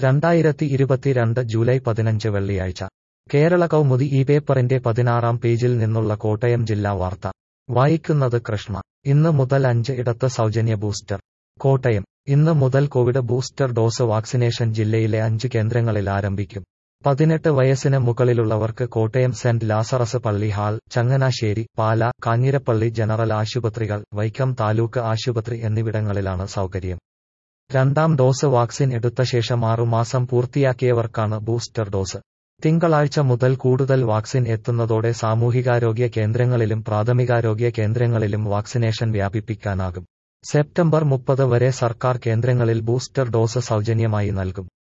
രണ്ടായിരത്തി ഇരുപത്തിരണ്ട് ജൂലൈ പതിനഞ്ച് വെള്ളിയാഴ്ച കേരള കൗമുദി ഈ പേപ്പറിന്റെ പതിനാറാം പേജിൽ നിന്നുള്ള കോട്ടയം ജില്ലാ വാർത്ത വായിക്കുന്നത് കൃഷ്ണ ഇന്ന് മുതൽ അഞ്ച് ഇടത്ത് സൗജന്യ ബൂസ്റ്റർ കോട്ടയം ഇന്ന് മുതൽ കോവിഡ് ബൂസ്റ്റർ ഡോസ് വാക്സിനേഷൻ ജില്ലയിലെ അഞ്ച് കേന്ദ്രങ്ങളിൽ ആരംഭിക്കും പതിനെട്ട് വയസ്സിന് മുകളിലുള്ളവർക്ക് കോട്ടയം സെന്റ് ലാസറസ് പള്ളി ഹാൾ ചങ്ങനാശ്ശേരി പാല കാഞ്ഞിരപ്പള്ളി ജനറൽ ആശുപത്രികൾ വൈക്കം താലൂക്ക് ആശുപത്രി എന്നിവിടങ്ങളിലാണ് സൗകര്യം രണ്ടാം ഡോസ് വാക്സിൻ എടുത്ത ശേഷം ആറുമാസം പൂർത്തിയാക്കിയവർക്കാണ് ബൂസ്റ്റർ ഡോസ് തിങ്കളാഴ്ച മുതൽ കൂടുതൽ വാക്സിൻ എത്തുന്നതോടെ സാമൂഹികാരോഗ്യ കേന്ദ്രങ്ങളിലും പ്രാഥമികാരോഗ്യ കേന്ദ്രങ്ങളിലും വാക്സിനേഷൻ വ്യാപിപ്പിക്കാനാകും സെപ്റ്റംബർ മുപ്പത് വരെ സർക്കാർ കേന്ദ്രങ്ങളിൽ ബൂസ്റ്റർ ഡോസ് സൗജന്യമായി നൽകും